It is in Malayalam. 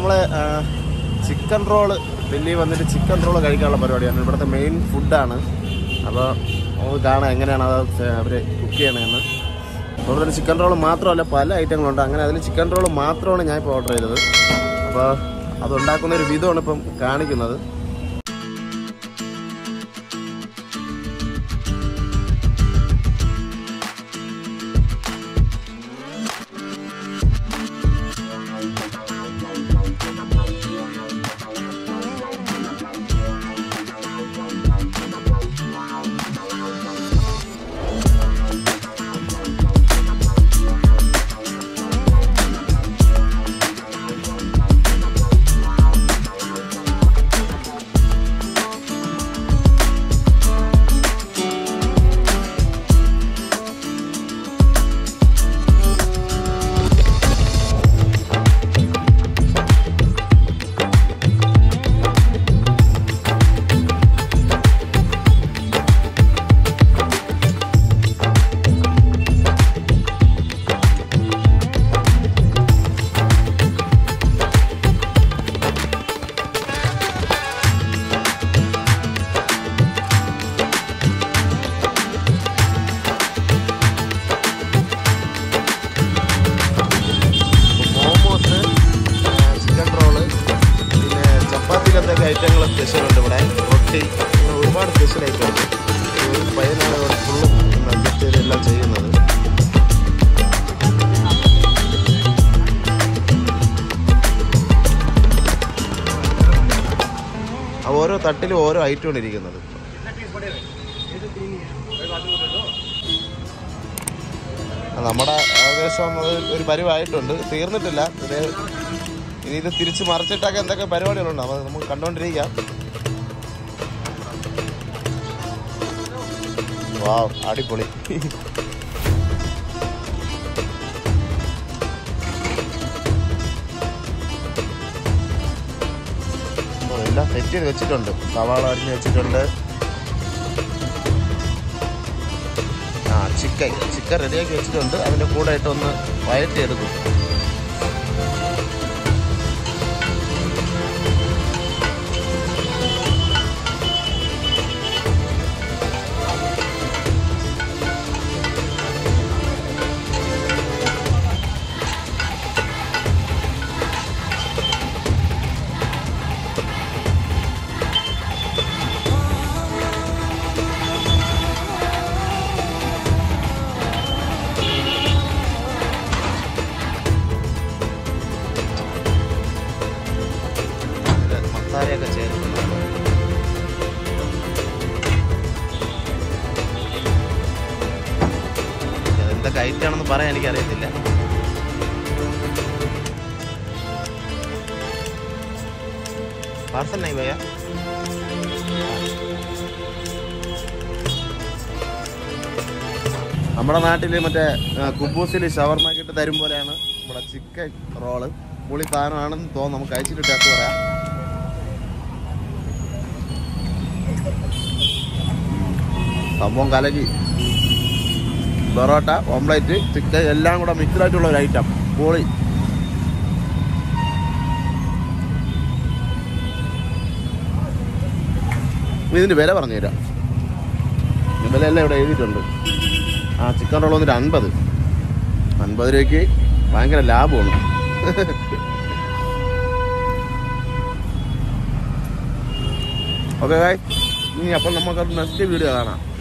നമ്മൾ ചിക്കൻ റോള് ഡൽഹി വന്നിട്ട് ചിക്കൻ റോള് കഴിക്കാനുള്ള പരിപാടിയാണ് ഇവിടുത്തെ മെയിൻ ഫുഡാണ് അപ്പോൾ നമുക്ക് കാണാം എങ്ങനെയാണ് അത് അവർ കുക്ക് ചെയ്യണതെന്ന് അതുപോലെ തന്നെ ചിക്കൻ റോൾ മാത്രമല്ല പല ഐറ്റങ്ങളുണ്ട് അങ്ങനെ അതിൽ ചിക്കൻ റോൾ മാത്രമാണ് ഞാൻ ഇപ്പോൾ ഓർഡർ ചെയ്തത് അപ്പോൾ അത് ഉണ്ടാക്കുന്ന ഒരു വിധമാണ് ഇപ്പം കാണിക്കുന്നത് മോമോസ് ചിക്കൻ റോള് പിന്നെ ചപ്പാത്തിക്ക് എന്തൊക്കെ ഐറ്റങ്ങൾ സ്പെഷ്യൽ ഉണ്ട് ഇവിടെ റൊട്ടി അങ്ങനെ ഒരുപാട് സ്പെഷ്യൽ ഐറ്റം ഉണ്ട് ഒരു പയ്യനാണ് ഇവിടെ ഫുള്ളും അഡ്ജസ്റ്റ് ചെയ്ത് എല്ലാം ചെയ്യുന്നത് ആ ഓരോ തട്ടിലും ഓരോ ഐറ്റമാണ് ഇരിക്കുന്നത് ആ, നമ്മുടെ ഏകദേശം ഒരു- ഒരു പരിവായിട്ടുണ്ട് തീർന്നിട്ടില്ല ഇത് ഇനി ഇത് തിരിച്ച് മറിച്ചിട്ടൊക്കെ എന്തൊക്കെ പരിപാടികളുണ്ട് അപ്പോൾ നമുക്ക് കണ്ടുകൊണ്ടിരിക്കാം വാവ് അടിപൊളി ഓ, എല്ലാം സെറ്റ് ചെയ്ത് വെച്ചിട്ടുണ്ട് സവാള അരിഞ്ഞ് വെച്ചിട്ടുണ്ട് ആ ചിക്കൻ ചിക്കൻ റെഡിയാക്കി വെച്ചിട്ടുണ്ട് അതിൻ്റെ കൂടെ ആയിട്ട് ഒന്ന് വയറ്റി എടുക്കും ഇതില് മസാലയൊക്കെ ചേർക്കുന്നുണ്ട് ഇത് എന്തൊക്കെ ഐറ്റാണെന്ന് പറയാൻ എനിക്കറിയത്തില്ല പാർസൽ നൈ ഭയ്യ നമ്മുടെ നാട്ടിൽ മറ്റേ കുബൂസിൽ ഷവർമാക്കിട്ട് തരും പോലെയാണ് നമ്മുടെ ചിക്കൻ റോള് പുളി സാധനമാണെന്ന് തോന്നുന്നു നമുക്ക് കഴിച്ചിട്ട് ടേസ്റ്റ് പറയാം സംഭവം കലക്കി പൊറോട്ട ഓംപ്ലേറ്റ് ചിക്കൻ എല്ലാം കൂടെ മിക്സ്ഡ് ആയിട്ടുള്ള ഒരു ഐറ്റം പൊളി ഇതിൻ്റെ വില പറഞ്ഞു തരാം ഈ വില എല്ലാം ഇവിടെ എഴുതിയിട്ടുണ്ട് ആ ചിക്കൻ റോൾ വന്നിട്ട് അൻപത് അൻപത് രൂപയ്ക്ക് ഭയങ്കര ലാഭമാണ് ഓക്കെ ഇനി അപ്പം നമുക്ക് നെക്സ്റ്റ് വീഡിയോ കാണാം